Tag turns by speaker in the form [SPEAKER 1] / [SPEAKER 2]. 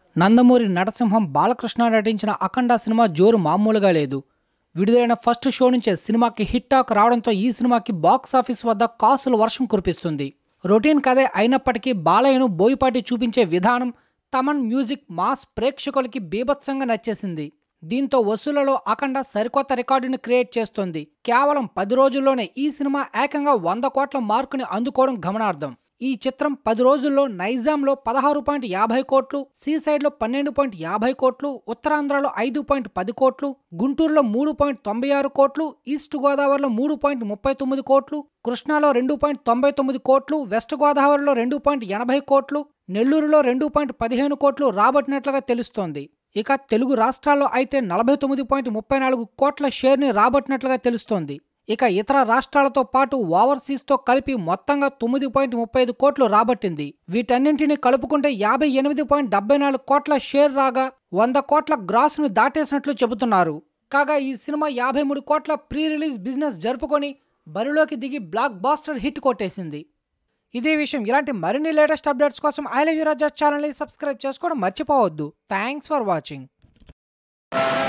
[SPEAKER 1] నందమూరి నరసింహం బాలకృష్ణ నటించిన అఖండ సినిమా జోరు మామూలుగా లేదు విడుదలైన ఫస్ట్ షో నుంచే సినిమాకి హిట్ టాక్ రావడంతో ఈ సినిమాకి బాక్స్ ఆఫీస్ వద్ద కాసుల వర్షం కురిపిస్తుంది రొటీన్ కథే అయినప్పటికీ బాలయ్యను బోయపాటి చూపించే విధానం తమన్ మ్యూజిక్ మాస్ ప్రేక్షకులకి బీభత్సంగా నచ్చేసింది దీంతో వసూళ్లలో అఖండ సరికొత్త రికార్డుని క్రియేట్ చేస్తోంది కేవలం పది రోజుల్లోనే ఈ సినిమా ఏకంగా వంద కోట్ల మార్కుని అందుకోవడం గమనార్థం ఈ చిత్రం పది రోజుల్లో నైజాంలో పదహారు పాయింట్ యాభై కోట్లు సీసైడ్లో పన్నెండు పాయింట్ యాభై కోట్లు ఉత్తరాంధ్రలో ఐదు పాయింట్ పది కోట్లు గుంటూరులో మూడు పాయింట్ తొంభై ఆరు కోట్లు ఈస్ట్ గోదావరిలో మూడు పాయింట్ ముప్పై తొమ్మిది కోట్లు కృష్ణాలో రెండు పాయింట్ తొంభై తొమ్మిది కోట్లు వెస్ట్ గోదావరిలో రెండు పాయింట్ ఎనభై కోట్లు నెల్లూరులో రెండు పాయింట్ పదిహేను కోట్లు రాబట్టినట్లుగా తెలుస్తోంది ఇక తెలుగు రాష్ట్రాల్లో అయితే నలభై తొమ్మిది పాయింట్ ముప్పై నాలుగు కోట్ల షేర్ని రాబట్టినట్లుగా తెలుస్తోంది ఇక ఇతర రాష్ట్రాలతో పాటు ఓవర్సీస్తో కలిపి మొత్తంగా తొమ్మిది పాయింట్ ముప్పై ఐదు కోట్లు రాబట్టింది వీటన్నింటినీ కలుపుకుంటే యాభై ఎనిమిది పాయింట్ డెబ్బై నాలుగు కోట్ల షేర్ రాగా వంద కోట్ల గ్రాస్ను దాటేసినట్లు చెబుతున్నారు కాగా ఈ సినిమా యాభై మూడు కోట్ల ప్రీ రిలీజ్ బిజినెస్ జరుపుకొని బరిలోకి దిగి బ్లాక్ బాస్టర్ హిట్ కొట్టేసింది ఇదే విషయం ఇలాంటి మరిన్ని లేటెస్ట్ అప్డేట్స్ కోసం ఐ లవ్ యూ రాజా ఛానల్ని సబ్స్క్రైబ్ చేసుకోవడం మర్చిపోవద్దు థ్యాంక్స్ ఫర్ వాచింగ్